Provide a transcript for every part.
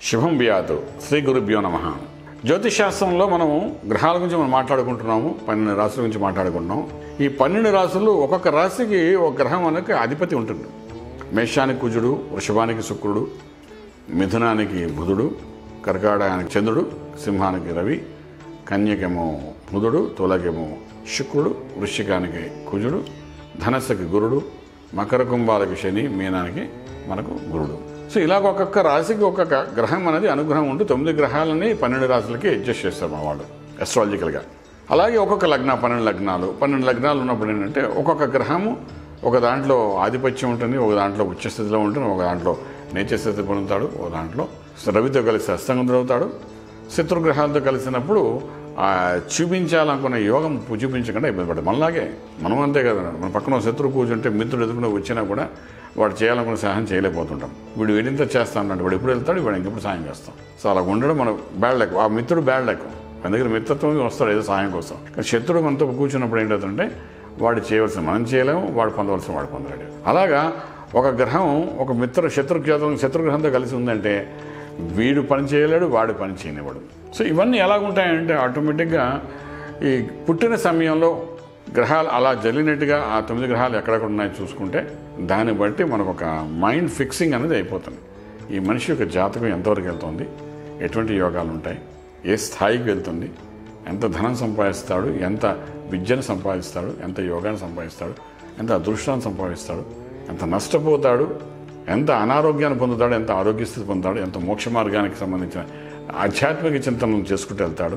శుభం బియాతు శ్రీ గురుభ్యో నమ జ్యోతిష్ శాస్త్రంలో మనం గ్రహాల గురించి మనం మాట్లాడుకుంటున్నాము పన్నెండు రాసుల గురించి మాట్లాడుకుంటున్నాం ఈ పన్నెండు రాసులు ఒక్కొక్క రాశికి ఒక గ్రహం అనేది అధిపతి ఉంటుంది మేషానికి కుజుడు వృషభానికి శుక్రుడు మిథునానికి బుధుడు కర్కాటకానికి చంద్రుడు సింహానికి రవి కన్యకేమో బుధుడు తులకేమో శుక్రుడు వృశ్చికానికి కుజుడు ధనస్సుకి గురుడు మకర కుంభాలకి శని మీనానికి మనకు గురుడు సో ఇలాగ ఒక్కొక్క రాశికి ఒక్కొక్క గ్రహం అనేది అనుగ్రహం ఉంటూ తొమ్మిది గ్రహాలని పన్నెండు రాశులకి అడ్జస్ట్ చేస్తారు మా వాళ్ళు అస్ట్రాలజికల్గా అలాగే ఒక్కొక్క లగ్న పన్నెండు లగ్నాలు పన్నెండు లగ్నాలు ఉన్నప్పుడు ఏంటంటే ఒక్కొక్క గ్రహము ఒక దాంట్లో ఆధిపత్యం ఉంటుంది ఒక దాంట్లో ఉచ్చస్థితిలో ఉంటుంది ఒక దాంట్లో నీచస్థితి పొందుతాడు ఒక దాంట్లో రవితో కలిసి అస్తంగం అవుతాడు శత్రుగ్రహాలతో కలిసినప్పుడు ఆ చూపించాలనుకున్న యోగం చూపించకుండా ఇబ్బంది పడదు మనలాగే మనం అంతే కదా మన పక్కన ఒక శత్రువు కూర్చుంటే మిత్రుడు ఎదుగున వచ్చినా కూడా వాడు చేయాలనుకున్న సహాయం చేయలేకపోతుంటాం వీడు వీడింత చేస్తానంటే వాడు ఎప్పుడు వెళ్తాడు వాడు ఇంకెప్పుడు సాయం చేస్తాం సో అలా ఉండడం మన బ్యాడ్ లెక్క ఆ మిత్రుడు బ్యాడ్ లెక్క మన దగ్గర మిత్రత్వం వస్తాడు ఏదో సాయం కోసం కానీ శత్రుడు మనతో కూర్చున్నప్పుడు ఏంటంటే వాడు చేయవలసిన మనం చేయలేము వాడు పొందవలసిన వాడు పొందలేడు అలాగా ఒక గ్రహం ఒక మిత్ర శత్రుఘాతం శత్రుగ్రహంతో కలిసి ఉందంటే వీడు పని చేయలేడు వాడు పని చేయనివాడు సో ఇవన్నీ ఎలాగుంటాయంటే ఆటోమేటిక్గా ఈ పుట్టిన సమయంలో గ్రహాలు అలా జరిగినట్టుగా ఆ తొమ్మిది గ్రహాలు ఎక్కడెక్కడ ఉన్నాయో చూసుకుంటే దాన్ని బట్టి మనకు ఒక మైండ్ ఫిక్సింగ్ అనేది అయిపోతుంది ఈ మనిషి యొక్క జాతకం ఎంతవరకు వెళ్తుంది ఎటువంటి యోగాలు ఉంటాయి ఏ స్థాయికి వెళ్తుంది ఎంత ధనం సంపాదిస్తాడు ఎంత విద్యను సంపాదిస్తాడు ఎంత యోగాన్ని సంపాదిస్తాడు ఎంత అదృష్టాన్ని సంపాదిస్తాడు ఎంత నష్టపోతాడు ఎంత అనారోగ్యాన్ని పొందుతాడు ఎంత ఆరోగ్యస్థితి పొందుతాడు ఎంత మోక్ష మార్గానికి సంబంధించిన ఆధ్యాత్మిక చింతనలు చేసుకుంటూ వెళ్తాడు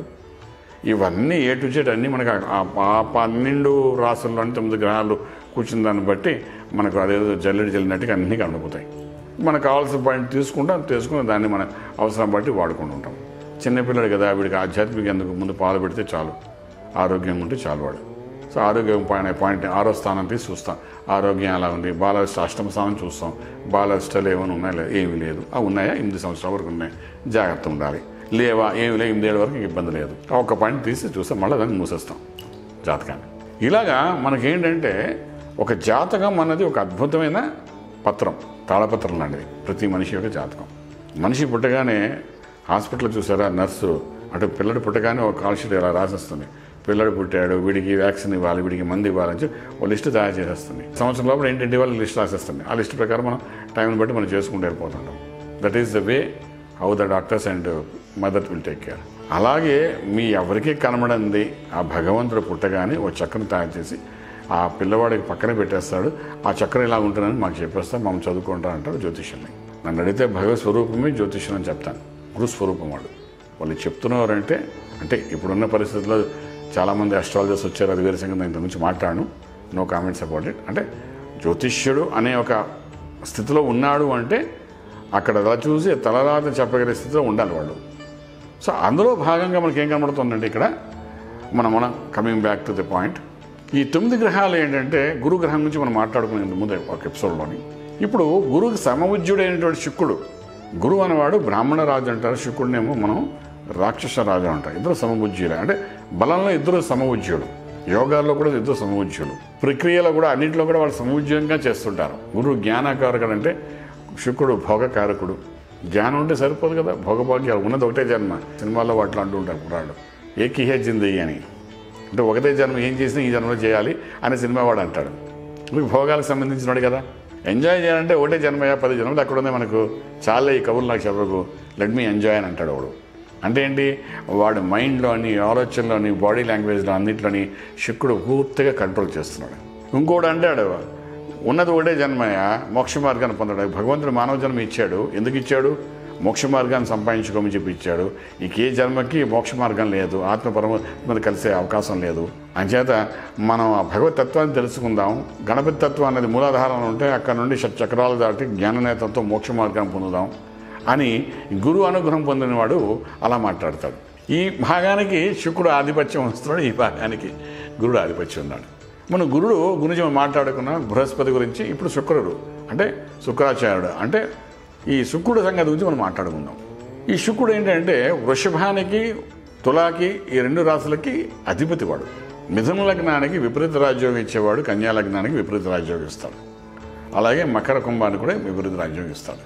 ఇవన్నీ ఏ టు జెడ్ అన్నీ మనకు ఆ- ఆ పన్నెండు రాసుల్లో తొమ్మిది గ్రహాలు కూర్చున్న దాన్ని బట్టి మనకు అదేదో జల్లెడి జల్లినట్టుగా అన్నీ కనబడిపోతాయి మనకు కావాల్సిన పాయింట్ తీసుకుంటాం తీసుకుని దాన్ని మన అవసరం బట్టి వాడుకుంటూ ఉంటాం చిన్నపిల్లడు కదా వీడికి ఆధ్యాత్మిక ఎందుకు ముందు పాలు పెడితే చాలు ఆరోగ్యంగా ఉంటే చాలు వాడు సో ఆరోగ్యం పైన పాయింట్ ఆరో స్థానం తీసి చూస్తాం ఆరోగ్యం ఎలా ఉంది బాలరిష్ట అష్టమ స్థానం చూస్తాం బాలరిష్టాలు ఏమైనా ఉన్నాయా లేదా ఏమీ లేదు ఆ ఉన్నాయా ఎనిమిది సంవత్సరాల వరకు ఉన్నాయి జాగ్రత్త ఉండాలి లేవా ఏమి లేవు ఎనిమిదేళ్ళ వరకు ఇబ్బంది లేదు ఆ ఒక్క పాయింట్ తీసి చూస్తాం మళ్ళీ దాన్ని మూసేస్తాం జాతకాన్ని ఇలాగా మనకేంటంటే ఒక జాతకం అన్నది ఒక అద్భుతమైన పత్రం తాళపత్రం లాంటిది ప్రతి మనిషి యొక్క జాతకం మనిషి పుట్టగానే హాస్పిటల్ చూసారా నర్సు అటు పిల్లడు పుట్టగానే ఒక కాల్ షీట్ ఇలా రాసేస్తుంది పిల్లడు పుట్టాడు వీడికి వ్యాక్సిన్ ఇవ్వాలి వీడికి మందు ఇవ్వాలని చెప్పి ఒక లిస్ట్ తయారు చేసేస్తుంది సంవత్సరం లోపల ఏంటంటే వాళ్ళు లిస్ట్ రాసేస్తుంది ఆ లిస్ట్ ప్రకారం మనం టైంని బట్టి మనం చేసుకుంటూ వెళ్ళిపోతుంటాం that is the way how the doctors and mother will take care అలాగే మీ ఎవరికీ కనబడంది ఆ భగవంతుడు పుట్టగానే ఓ చక్రం తయారు చేసి ఆ పిల్లవాడికి పక్కనే పెట్టేస్తాడు ఆ చక్రం ఇలా ఉంటుందని మాకు చెప్పేస్తాం మనం చదువుకుంటా అంటారు జ్యోతిష్యుల్ని నన్ను అడిగితే భగవత్ స్వరూపమే జ్యోతిష్యం అని చెప్తాను గురు స్వరూపం వాడు వాళ్ళు చెప్తున్నారంటే అంటే ఇప్పుడున్న పరిస్థితుల్లో చాలామంది అస్ట్రాలజర్స్ వచ్చారు అది వేరే సంగతి ఇంత గురించి మాట్లాడను నో కామెంట్స్ అబౌట్ ఇట్ అంటే జ్యోతిష్యుడు అనే ఒక స్థితిలో ఉన్నాడు అంటే అక్కడ అలా చూసి తలరాత చెప్పగలిగే స్థితిలో ఉండాలి వాళ్ళు సో అందులో భాగంగా మనకి ఏం కనబడుతుందంటే ఇక్కడ మనం మనం coming back to the point ఈ తొమ్మిది గ్రహాలు ఏంటంటే గురు గ్రహం గురించి మనం మాట్లాడుకునే ముందు ఒక ఎపిసోడ్లోని ఇప్పుడు గురువుకి సమవుజ్యుడైనటువంటి శుక్రుడు గురువు అనేవాడు బ్రాహ్మణ రాజు అంటారు శుక్రుడినేమో మనం రాక్షస రాజు అంటారు ఇద్దరు సమబుజ్యులే అంటే బలంలో ఇద్దరు సమబుజ్యులు యోగాల్లో కూడా ఇద్దరు సమబుజ్యులు ప్రక్రియలో కూడా అన్నింటిలో కూడా వాళ్ళు సమబుజ్యంగా చేస్తుంటారు గురువు జ్ఞానకారకుడు అంటే శుక్రుడు భోగకారకుడు జ్ఞానం ఉంటే సరిపోదు కదా భోగభాగ్యాలు ఉన్నది ఒకటే జన్మ సినిమాల్లో వాటిలో అంటూ ఉంటారు కుర్రాళ్ళు ఏ కిహే జిందగీ అని అంటే ఒకటే జన్మ ఏం చేసినా ఈ జన్మలో చేయాలి అనే సినిమా వాడు అంటాడు మీకు భోగాలకు సంబంధించినవాడు కదా ఎంజాయ్ చేయాలంటే ఒకటే జన్మయ్యా పది జన్మలు అక్కడ ఉంది మనకు చాలా ఈ కబుర్లు నాకు చెప్పకు లెట్ మీ ఎంజాయ్ అని అంటాడు వాడు అంటే ఏంటి వాడి మైండ్లోని ఆలోచనలోని బాడీ లాంగ్వేజ్లో అన్నింటిలోని శుక్రుడు పూర్తిగా కంట్రోల్ చేస్తున్నాడు ఇంకోటి అంటాడు ఉన్నది ఒకటే జన్మయ్య మోక్ష మార్గాన్ని పొందడం భగవంతుడు మానవ జన్మ ఇచ్చాడు ఎందుకు ఇచ్చాడు మోక్ష మార్గాన్ని సంపాదించుకోమని చెప్పి ఇచ్చాడు ఇక ఏ జన్మకి మోక్ష మార్గం లేదు ఆత్మ పరమాత్మని కలిసే అవకాశం లేదు అంచేత మనం ఆ భగవత్ తత్వాన్ని తెలుసుకుందాం గణపతి తత్వం అనేది మూలాధారం ఉంటే అక్కడ నుండి షట్ చక్రాలు దాటి జ్ఞాననేతంతో మోక్ష మార్గాన్ని పొందుదాం అని గురు అనుగ్రహం పొందినవాడు అలా మాట్లాడతాడు ఈ భాగానికి శుక్రుడు ఆధిపత్యం వస్తున్నాడు ఈ భాగానికి గురుడు ఆధిపత్యం ఉన్నాడు మనం గురుడు గురించి మనం మాట్లాడుకున్నాం బృహస్పతి గురించి ఇప్పుడు శుక్రుడు అంటే శుక్రాచార్యుడు అంటే ఈ శుక్రుడు సంగతి గురించి మనం మాట్లాడుకుందాం ఈ శుక్రుడు ఏంటంటే వృషభానికి తులాకి ఈ రెండు రాశులకి అధిపతి వాడు మిథున లగ్నానికి విపరీత రాజ్యోగం ఇచ్చేవాడు కన్యా లగ్నానికి విపరీత రాజ్యోగం ఇస్తాడు అలాగే మకర కుంభానికి కూడా విపరీత రాజ్యోగం ఇస్తాడు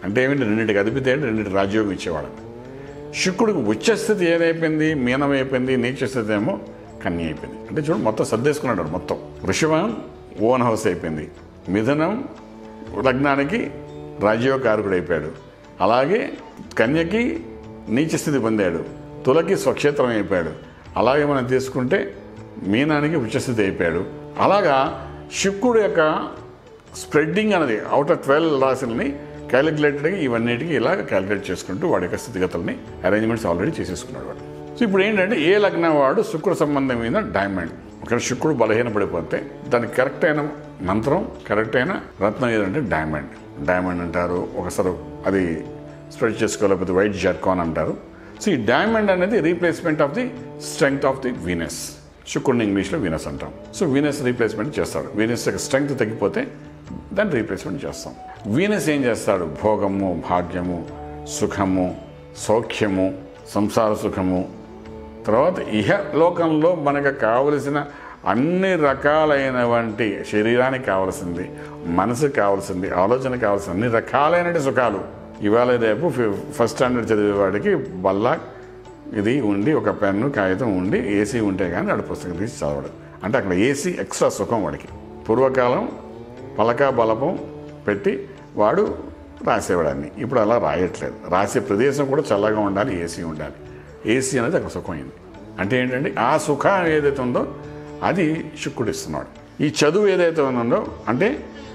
అంటే ఏమిటి రెండింటికి అధిపతి అంటే రెండింటి రాజయోగం ఇచ్చేవాడు శుక్రుడికి ఉచ్చస్థితి ఏదైపోయింది మీనం అయిపోయింది నీచస్థితి ఏమో కన్య అయిపోయింది అంటే చూడు మొత్తం సర్దేసుకున్నాడు వాడు మొత్తం వృషభం ఓన్ హౌస్ అయిపోయింది మిథునం లగ్నానికి రాజయోగ కారకుడు అయిపోయాడు అలాగే కన్యకి నీచస్థితి పొందాడు తులకి స్వక్షేత్రం అయిపోయాడు అలాగే మనం తీసుకుంటే మీనానికి ఉచ్చస్థితి అయిపోయాడు అలాగా శుక్రుడు యొక్క స్ప్రెడ్డింగ్ అనేది అవుట్ ఆఫ్ ట్వెల్వ్ రాశుల్ని క్యాలిక్యులేటెడ్గా ఇవన్నిటికీ ఇలా క్యాలిక్యులేట్ చేసుకుంటూ వాడి యొక్క స్థితిగతుల్ని అరేంజ్మెంట్స్ ఆల్రెడీ చేసేసుకున్నాడు వాడు సో ఇప్పుడు ఏంటంటే ఏ లగ్నం వాడు శుక్ర సంబంధమైన డైమండ్ ఒకవేళ శుక్రుడు బలహీనపడిపోతే దానికి కరెక్ట్ అయిన మంత్రం కరెక్ట్ అయిన రత్నం ఏదంటే డైమండ్ డైమండ్ అంటారు ఒకసారి అది స్ప్రెడ్ చేసుకోలేకపోతే వైట్ జర్కాన్ అంటారు సో ఈ డైమండ్ అనేది replacement of the strength of the Venus శుక్రుడిని ఇంగ్లీష్లో వీనస్ అంటాం సో వీనస్ రీప్లేస్మెంట్ చేస్తాడు వీనస్ యొక్క స్ట్రెంగ్త్ తగ్గిపోతే దాన్ని రీప్లేస్మెంట్ చేస్తాం వీనస్ ఏం చేస్తాడు భోగము భాగ్యము సుఖము సౌఖ్యము సంసార సుఖము తర్వాత ఇహ లోకంలో మనకు కావలసిన అన్ని రకాలైనటువంటి శరీరానికి కావాల్సింది మనసుకు కావాల్సింది ఆలోచన కావాల్సిన అన్ని రకాలైన సుఖాలు ఇవాళ రేపు ఫి- ఫస్ట్ స్టాండర్డ్ చదివే వాడికి బల్ల ఇది ఉండి ఒక పెన్ను కాగితం ఉండి ఏసీ ఉంటే కానీ వాడు పుస్తకం తీసి చదవడు అంటే అక్కడ ఏసీ ఎక్స్ట్రా సుఖం వాడికి పూర్వకాలం పలక బలపం పెట్టి వాడు రాసేవాడాన్ని ఇప్పుడు అలా రాయట్లేదు రాసే ప్రదేశం కూడా చల్లగా ఉండాలి ఏసీ ఉండాలి ఏసీ అనేది అక్కడ సుఖమైంది అంటే ఏంటంటే ఆ సుఖం ఏదైతే ఉందో అది శుక్రుడు ఇస్తున్నాడు ఈ చదువు ఏదైతే ఉందో అంటే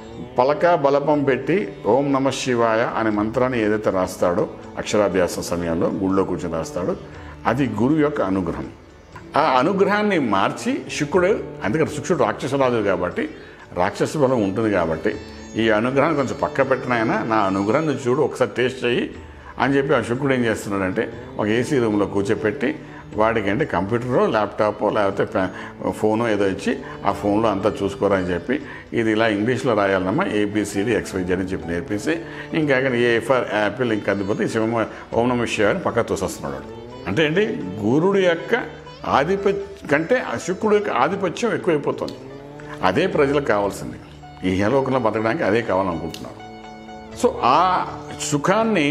పలక బలపం పెట్టి ఓం నమ శివాయ అనే మంత్రాన్ని ఏదైతే రాస్తాడో అక్షరాభ్యాస సమయంలో గుళ్ళో కూర్చొని రాస్తాడో అది గురువు యొక్క అనుగ్రహం ఆ అనుగ్రహాన్ని మార్చి శుక్రుడు అందుకని శుక్రుడు రాక్షసరాజు కాబట్టి రాక్షస బలం ఉంటుంది కాబట్టి ఈ అనుగ్రహాన్ని కొంచెం పక్క పెట్టినాయన నా అనుగ్రహాన్ని చూడు ఒకసారి టేస్ట్ చెయ్యి అని చెప్పి ఆ శుక్రుడు ఏం చేస్తున్నాడంటే ఒక ఏసీ రూమ్లో కూర్చోపెట్టి వాడికి అంటే కంప్యూటరో ల్యాప్టాపో లేకపోతే ఫే- ఫోనో ఏదో ఇచ్చి ఆ ఫోన్లో అంతా చూసుకోరా అని చెప్పి ఇది ఇలా ఇంగ్లీష్లో రాయాలన్నమా ఏబిసిడి ఎక్స్వైజెడ్ అని చెప్పి నేర్పించి ఇంకా ఏ ఫర్ యాపిల్ ఇంకా అందిపోతే శివ ఓం నమ శివాయ అని పక్క తోసేస్తున్నాడు వాడు. అంటే ఏంటి గురుడు యొక్క ఆధిపత్యం కంటే ఆ శుక్రుడు యొక్క ఆధిపత్యం ఎక్కువైపోతుంది అదే ప్రజలకు కావాల్సింది ఈ హేలోకంలో బతకడానికి అదే కావాలనుకుంటున్నారు సో ఆ సుఖాన్ని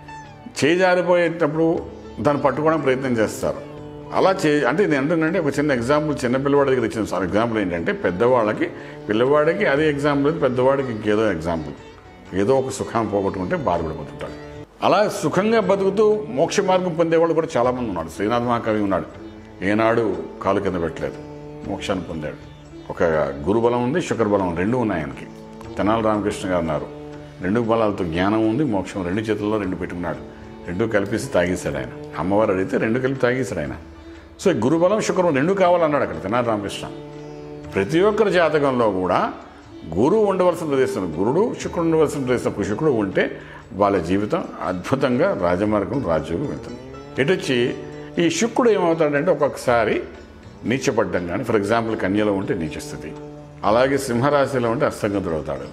చేజారిపోయేటప్పుడు దాన్ని పట్టుకోవడానికి ప్రయత్నం చేస్తారు అలా చే అంటే ఇది ఏంటంటే ఒక చిన్న ఎగ్జాంపుల్ చిన్న పిల్లవాడి దగ్గర ఇచ్చిన సార్ ఎగ్జాంపుల్ ఏంటంటే పెద్దవాళ్ళకి పిల్లవాడికి అదే ఎగ్జాంపుల్ అయితే పెద్దవాడికి ఇంకేదో ఎగ్జాంపుల్ ఏదో ఒక సుఖాన్ని పోగొట్టుకుంటే బాధపడిపోతుంటాడు అలా సుఖంగా బతుకుతూ మోక్ష మార్గం పొందేవాళ్ళు కూడా చాలామంది ఉన్నాడు శ్రీనాథ్ మహాకవి ఉన్నాడు ఏనాడు కాలు కింద పెట్టలేదు మోక్షాన్ని పొందాడు ఒక గురుబలం ఉంది శుక్రబలం రెండు ఉన్నాయి ఆయనకి తెనాలి రామకృష్ణ గారు ఉన్నారు రెండు బలాలతో జ్ఞానం ఉంది మోక్షం రెండు చేతుల్లో రెండు పెట్టుకున్నాడు రెండు కలిపేసి తాగేశాడు ఆయన అమ్మవారు అడిగితే రెండు కలిపి తాగేశాడు ఆయన సో ఈ గురుబలం శుక్రం రెండు కావాలన్నాడు అక్కడ తెనాలి రామకృష్ణ ప్రతి ఒక్కరి జాతకంలో కూడా గురువు ఉండవలసిన ప్రదేశం గురుడు శుక్రుడు ఉండవలసిన ప్రదేశం శుక్రుడు ఉంటే వాళ్ళ జీవితం అద్భుతంగా రాజమార్గం రాజ్యోగం వెళ్తుంది ఎటొచ్చి ఈ శుక్రుడు ఏమవుతాడంటే ఒక్కొక్కసారి నీచపడ్డం కానీ ఫర్ ఎగ్జాంపుల్ కన్యలో ఉంటే నీచస్థితి అలాగే సింహరాశిలో ఉంటే అస్తంగతుడు అవుతాడు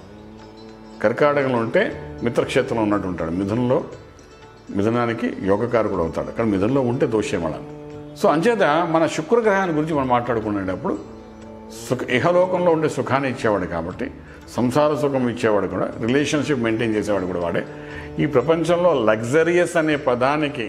కర్కాటకంలో ఉంటే మిత్రక్షేత్రంలో ఉన్నట్టు ఉంటాడు మిథునంలో మిథునానికి యోగకారకుడు అవుతాడు కానీ మిథునంలో ఉంటే దోషేమళం సో అంచేత మన శుక్రగ్రహాన్ని గురించి మనం మాట్లాడుకునేటప్పుడు సుఖ ఇహలోకంలో ఉండే సుఖాన్ని ఇచ్చేవాడు కాబట్టి సంసార సుఖం ఇచ్చేవాడు కూడా రిలేషన్షిప్ మెయింటైన్ చేసేవాడు కూడా వాడే ఈ ప్రపంచంలో లగ్జరియస్ అనే పదానికి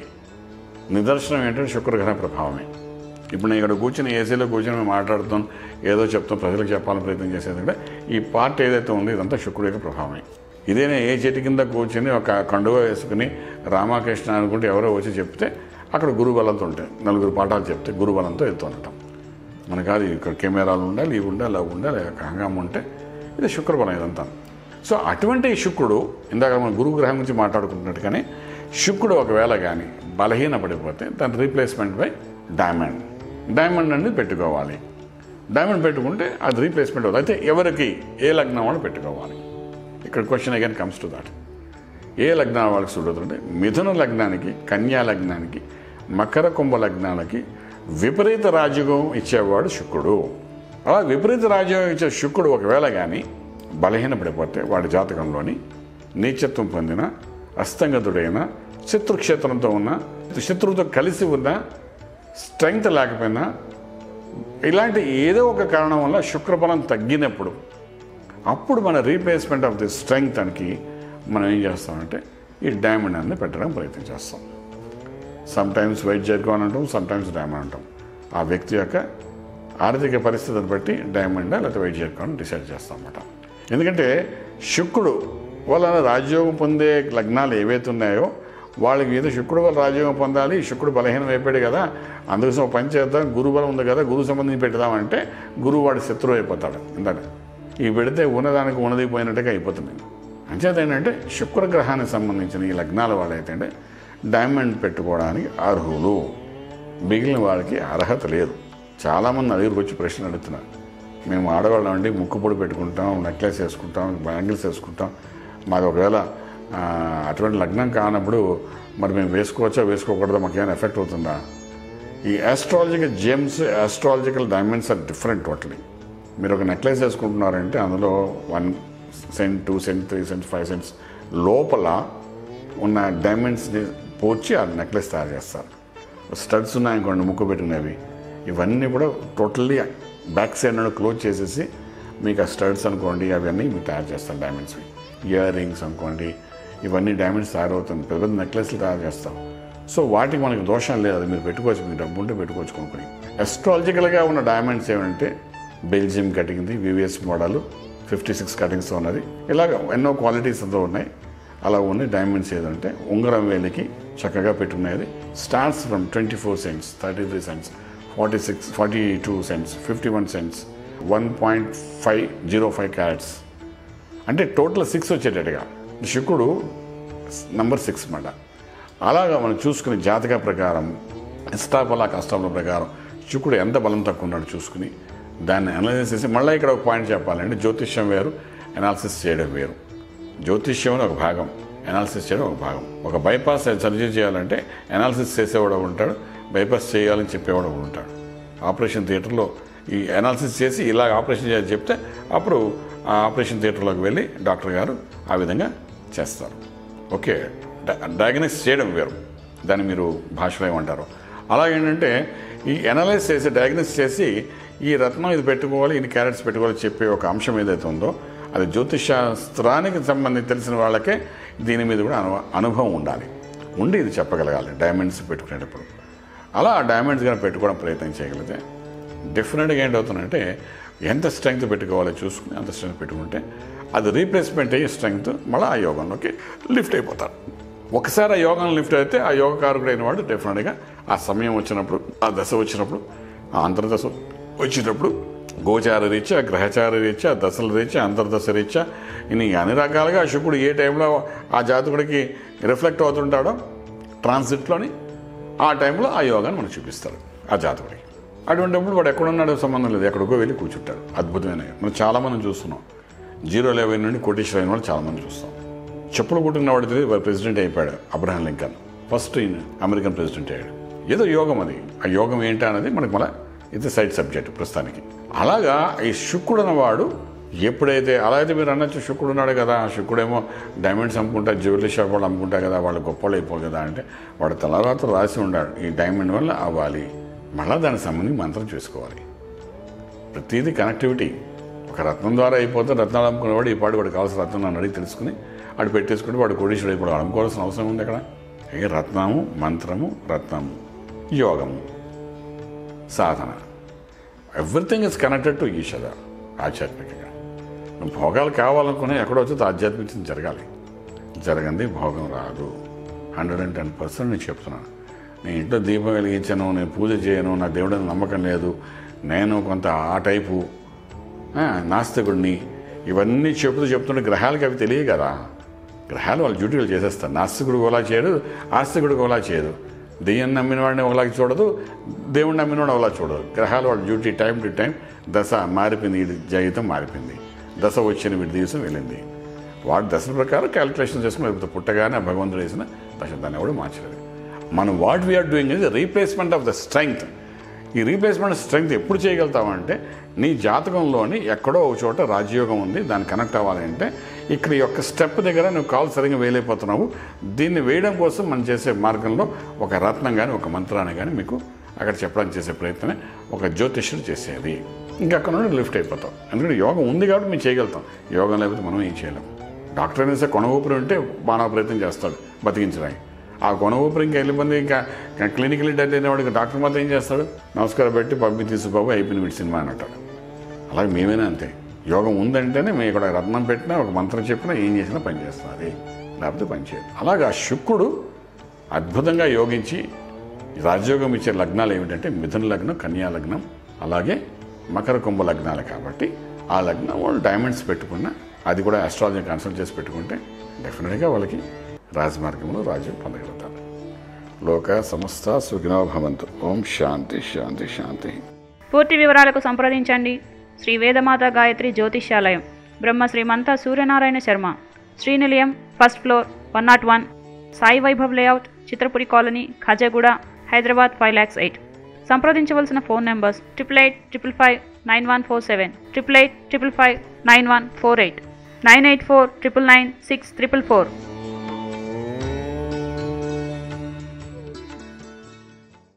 నిదర్శనం ఏంటంటే శుక్రగ్రహ ప్రభావమే ఇప్పుడు నేను ఇక్కడ కూర్చుని ఏసీలో కూర్చొని మేము మాట్లాడుతాం ఏదో చెప్తాం ప్రజలకు చెప్పాలని ప్రయత్నం చేసేది కూడా ఈ పార్ట్ ఏదైతే ఉందో ఇదంతా శుక్రుడి యొక్క ప్రభావమే ఇదేనే ఏ చెట్టు కింద కూర్చొని ఒక కండువ వేసుకుని రామకృష్ణ అనుకుంటే ఎవరో వచ్చి చెప్తే అక్కడ గురుబలంతో ఉంటాయి నలుగురు పాఠాలు చెప్తే గురుబలంతో వెళ్తూ ఉంటాం మనకు అది ఇక్కడ కెమెరాలు ఉండాలి ఇవి ఉండాలి అవి ఉండాలి హంగామా ఉంటే ఇది శుక్రబలం ఇదంతా సో అటువంటి శుక్రుడు ఇందాక మనం గురువు గ్రహం గురించి మాట్లాడుకుంటున్నట్టుగానే శుక్రుడు ఒకవేళ కానీ బలహీన పడిపోతే దాని రీప్లేస్మెంట్ బై డైమండ్ డైమండ్ అనేది పెట్టుకోవాలి డైమండ్ పెట్టుకుంటే అది రీప్లేస్మెంట్ అవుతుంది అయితే ఎవరికి ఏ లగ్నం వాళ్ళు పెట్టుకోవాలి ఇక్కడ question again comes to that ఏ లగ్నాల వాళ్ళకి సూట్ అవుతుందంటే మిథున లగ్నానికి కన్యా లగ్నానికి మకర కుంభ లగ్నాలకి విపరీత రాజయోగం ఇచ్చేవాడు శుక్రుడు అలా విపరీత రాజయోగం ఇచ్చే శుక్రుడు ఒకవేళ కానీ బలహీనపడిపోతే వాడి జాతకంలోని నీచత్వం పొందిన అస్తంగతుడైన శత్రుక్షేత్రంతో ఉన్న శత్రువుతో కలిసి ఉన్న స్ట్రెంగ్త్ లేకపోయినా ఇలాంటి ఏదో ఒక కారణం వల్ల శుక్రబలం తగ్గినప్పుడు అప్పుడు మన రీప్లేస్మెంట్ ఆఫ్ ది స్ట్రెంగ్త్ అనికి మనం ఏం చేస్తామంటే ఈ డైమండ్ అనేది పెట్టడానికి ప్రయత్నం చేస్తాం సమ్ టైమ్స్ వైట్ జర్గో అని అంటాం సమ్ టైమ్స్ డైమండ్ అంటాం ఆ వ్యక్తి యొక్క ఆర్థిక పరిస్థితిని బట్టి డైమండ్ లేకపోతే వైట్ జర్గో అని డిసైడ్ చేస్తాం అన్నమాట ఎందుకంటే శుక్రుడు వలన రాజ్యోగం పొందే లగ్నాలు ఏవైతే ఉన్నాయో వాళ్ళకి ఏదో శుక్రుడు వల్ల రాజ్యోగం పొందాలి శుక్రుడు బలహీనం అయిపోయాడు కదా అందుకోసం ఒక పని చేద్దాం గురువు బలం ఉంది కదా గురువు సంబంధించి పెడదామంటే గురువు వాడి శత్రువు అయిపోతాడు ఇందాక ఈ పెడితే ఉన్నదానికి ఉన్నది పోయినట్టుగా అయిపోతుంది అంచేత ఏంటంటే శుక్రగ్రహానికి సంబంధించిన ఈ లగ్నాల వాళ్ళైతే అంటే డైమండ్ పెట్టుకోవడానికి అర్హులు మిగిలిన వాళ్ళకి అర్హత లేదు చాలామంది నా దగ్గరికి వచ్చి ప్రశ్న అడుగుతున్నారు మేము ఆడవాళ్ళం అండి ముక్కు పొడి పెట్టుకుంటాం నెక్లెస్ వేసుకుంటాం బ్యాంగిల్స్ వేసుకుంటాం మాది ఒకవేళ ఆ, అటువంటి లగ్నం కానప్పుడు మరి మేము వేసుకోవచ్చా వేసుకోకూడదా మాకేమైనా ఎఫెక్ట్ అవుతుందా ఈ astrological gems astrological diamonds are different totally మీరు ఒక నెక్లెస్ వేసుకుంటున్నారంటే అందులో one cent two cent three cents five cents లోపల ఉన్న డైమండ్స్ని పోర్చి ఆ నెక్లెస్ తయారు చేస్తారు స్టడ్స్ ఉన్నాయనుకోండి ముక్కు పెట్టినవి ఇవన్నీ కూడా టోటల్లీ బ్యాక్ సైడ్ నుండి క్లోజ్ చేసేసి మీకు ఆ స్టడ్స్ అనుకోండి అవన్నీ మీకు తయారు చేస్తారు డైమండ్స్వి ఇయర్ రింగ్స్ అనుకోండి ఇవన్నీ డైమండ్స్ తయారవుతుంది పెద్ద పెద్ద నెక్లెస్లు తయారు చేస్తాం సో వాటికి మనకి దోషం లేదు అది మీరు పెట్టుకోవచ్చు మీకు డబ్బు ఉంటే పెట్టుకోవచ్చు కొనుక్కొని ఎస్ట్రాలజికల్గా ఉన్న డైమండ్స్ ఏమంటే బెల్జియం కటింగ్ది VVS model fifty six cuttings ఉన్నది ఇలాగ ఎన్నో క్వాలిటీస్తో ఉన్నాయి అలా ఉన్న డైమండ్స్ ఏదంటే ఉంగరం వేలికి చక్కగా పెట్టుకునేది starts from twenty four cents thirty three cents forty six forty two cents fifty one cents one point five zero five carats అంటే టోటల్ సిక్స్ వచ్చేటట్టుగా శుక్రుడు నంబర్ సిక్స్ మాట అలాగా మనం చూసుకుని జాతక ప్రకారం ఇష్టాపల కష్టాల ప్రకారం శుక్రుడు ఎంత బలం తక్కువ ఉన్నాడు చూసుకుని దాన్ని అనలైజ్ చేసి మళ్ళీ ఇక్కడ ఒక పాయింట్ చెప్పాలంటే జ్యోతిష్యం వేరు అనాలిసిస్ చేయడం వేరు జ్యోతిష్యం అని ఒక భాగం అనాలిసిస్ చేయడం ఒక భాగం ఒక బైపాస్ సర్జరీ చేయాలంటే అనాలిసిస్ చేసేవాడు ఒకడు ఉంటాడు బైపాస్ చేయాలని చెప్పేవాడు ఒకడు ఉంటాడు ఆపరేషన్ థియేటర్లో ఈ అనాలిసిస్ చేసి ఇలా ఆపరేషన్ చేయాలని చెప్తే అప్పుడు ఆ ఆపరేషన్ థియేటర్లోకి వెళ్ళి డాక్టర్ గారు ఆ విధంగా చేస్తారు ఓకే డయాగ్నోస్ చేయడం వేరు దాన్ని మీరు భాషలో ఏమంటారు అలాగేంటంటే ఈ అనలైజ్ చేసి డయాగ్నోస్ చేసి ఈ రత్నం ఇది పెట్టుకోవాలి ఇన్ని క్యారెట్స్ పెట్టుకోవాలి చెప్పే ఒక అంశం ఏదైతే ఉందో అది జ్యోతిష్ శాస్త్రానికి సంబంధించి తెలిసిన వాళ్ళకే దీని మీద కూడా అను అనుభవం ఉండాలి ఉండి ఇది చెప్పగలగాలి డైమండ్స్ పెట్టుకునేటప్పుడు అలా ఆ డైమండ్స్ కానీ పెట్టుకోవడం ప్రయత్నం చేయగలిగితే డెఫినెట్గా ఏంటవుతుందంటే ఎంత స్ట్రెంగ్త్ పెట్టుకోవాలో చూసుకుని అంత స్ట్రెంగ్త్ పెట్టుకుంటే అది రీప్లేస్మెంట్ అయ్యే స్ట్రెంగ్త్ మళ్ళీ ఆ యోగంలోకి లిఫ్ట్ అయిపోతారు ఒకసారి ఆ యోగం లిఫ్ట్ అయితే ఆ యోగకారకుడైన వాడు డెఫినెట్గా ఆ సమయం వచ్చినప్పుడు ఆ దశ వచ్చినప్పుడు ఆ అంతర్దశ వచ్చినప్పుడు గోచార రీత్యా గ్రహచార రీత్యా దశల రీత్యా అంతర్దశ రీత్యా ఇన్ని అన్ని రకాలుగా ఆ శుకుడు ఏ టైంలో ఆ జాతకుడికి రిఫ్లెక్ట్ అవుతుంటాడో ట్రాన్సిట్లోని ఆ టైంలో ఆ యోగాన్ని మనకు చూపిస్తాడు ఆ జాతకుడికి అటువంటిప్పుడు వాడు ఎక్కడున్నాడో సంబంధం లేదు ఎక్కడికో వెళ్ళి కూర్చుంటాడు అద్భుతమైన మనం చాలామంది చూస్తున్నాం జీరో లెవెల్ నుండి కోటీశ్వర అయిన వాళ్ళు చాలామంది చూస్తాం చెప్పులు కుట్టుకున్న వాడి తెలియదు వాడు ప్రెసిడెంట్ అయిపోయాడు అబ్రహాం లింకన్ ఫస్ట్ ఈయన అమెరికన్ ప్రెసిడెంట్ అయ్యాడు ఏదో యోగం అది ఆ యోగం ఏంటి అనేది మనకు మళ్ళీ ఇది సైడ్ సబ్జెక్ట్ ప్రస్తుతానికి అలాగా ఈ శుక్రుడు అన్నవాడు ఎప్పుడైతే అలా అయితే మీరు అనొచ్చు శుక్రుడు ఉన్నాడు కదా ఆ శుక్రుడేమో డైమండ్స్ అమ్ముకుంటా జ్యువెలరీ షాప్ వాళ్ళు అమ్ముకుంటా కదా వాళ్ళు గొప్పలు అయిపోరు కదా అంటే వాడు తలరాత్రు రాసి ఉన్నాడు ఈ డైమండ్ వల్ల అవ్వాలి మళ్ళీ దానికి సంబంధించి మంత్రం చేసుకోవాలి ప్రతిదీ కనెక్టివిటీ ఒక రత్నం ద్వారా అయిపోతే రత్నాలు అమ్ముకునేవాడు ఈ పాడు వాడు కావాల్సిన రత్నం నన్ను అడిగి తెలుసుకుని వాడు పెట్టేసుకుంటే వాడు కోడీశ్వరుడు అయిపోవడం అమ్ముకోవాల్సిన అవసరం ఉంది అక్కడ ఇక రత్నము మంత్రము రత్నము యోగము సాధన everything is connected to each other ఆధ్యాత్మికంగా నువ్వు భోగాలు కావాలనుకునే ఎక్కడో వచ్చి ఆధ్యాత్మికత జరగాలి జరగంది భోగం రాదు హండ్రెడ్ అండ్ టెన్ పర్సెంట్ నేను చెప్తున్నాను నేను ఇంట్లో దీపం వెలిగించను నేను పూజ చేయను నా దేవుడిని నమ్మకం లేదు నేను కొంత ఆ టైపు ఆ, నాస్తికుడిని ఇవన్నీ చెబుతూ చెప్తుంటే గ్రహాలకి అవి తెలియ కదా గ్రహాలు వాళ్ళ డ్యూటీలు చేసేస్తారు నాస్తికుడు ఒకలా చేయడు ఆస్తికుడికి ఒకలా చేయదు దెయ్యం నమ్మిన వాడిని ఒకలాగా చూడదు దేవుడిని నమ్మిన వాడిని ఒకలా చూడదు గ్రహాలు వాళ్ళ డ్యూటీ టైం టు టైం దశ మారిపోయింది వీడి జీవితం మారిపోయింది దశ వచ్చిన వీడి దివసం వెళ్ళింది వాడి దశ ప్రకారం క్యాలిక్యులేషన్ చేసుకుని లేకపోతే పుట్టగానే ఆ భగవంతుడు వేసిన దశ దాన్ని కూడా మార్చలేదు మనం what we are doing is replacement of the strength ఈ రీప్లేస్మెంట్ స్ట్రెంగ్త్ ఎప్పుడు చేయగలుగుతామంటే నీ జాతకంలోని ఎక్కడో ఒక చోట రాజయోగం ఉంది దాన్ని కనెక్ట్ అవ్వాలంటే ఇక్కడ ఈ యొక్క స్టెప్ దగ్గర నువ్వు కాల్ సరిగ్గా వేయలేకపోతున్నావు దీన్ని వేయడం కోసం మనం చేసే మార్గంలో ఒక రత్నం కానీ ఒక మంత్రాన్ని కానీ మీకు అక్కడ చెప్పడానికి చేసే ప్రయత్నమే ఒక జ్యోతిష్యుడు చేసేది ఇంకా అక్కడ నుండి లిఫ్ట్ అయిపోతాం ఎందుకంటే యోగం ఉంది కాబట్టి మేము చేయగలుగుతాం యోగం లేకపోతే మనం ఏం చేయలేం డాక్టర్ అయినా సరే కొన ఊపిరి ఉంటే బాగా ప్రయత్నం చేస్తాడు బతికించడానికి ఆ కొన ఊపిరి ఇంకా వెళ్ళిపోయింది ఇంకా క్లినికల్ డెడ్ అయిన వాడికి డాక్టర్ మాత్రం ఏం చేస్తాడు నమస్కారం పెట్టి పంపి తీసుకుబాబు అయిపోయింది వీడి సినిమా అని అంటాడు అలాగే మేమైనా అంతే యోగం ఉందంటేనే మేము ఇక్కడ రత్నం పెట్టినా ఒక మంత్రం చెప్పినా ఏం చేసినా పని చేస్తుంది లేకపోతే పని చేయదు అలాగే ఆ శుక్రుడు అద్భుతంగా యోగించి రాజయోగం ఇచ్చే లగ్నాలు ఏమిటంటే మిథున లగ్నం కన్యా లగ్నం అలాగే మకర కుంభ లగ్నాలు కాబట్టి ఆ లగ్నం వాళ్ళు డైమండ్స్ పెట్టుకున్న అది కూడా ఆస్ట్రాలజీ కన్సల్ట్ చేసి పెట్టుకుంటే డెఫినెట్గా వాళ్ళకి రాజమార్గంలో రాజ్యం పొందగలుగుతారు లోక సమస్త సుఖినో భవంతు ఓం శాంతి శాంతి శాంతి పూర్తి వివరాలకు సంప్రదించండి శ్రీ వేదమాత గాయత్రి జ్యోతిష్యాలయం Brahma Srimanta Suryanarayana Sharma Srinilayam first floor one not one Sai Vaibhav layout Chitrapuri colony Khajaguda Hyderabad five lakhs eight సంప్రదించవలసిన phone numbers triple eight triple five nine one four seven triple eight triple five nine one four eight nine eight four triple nine six triple four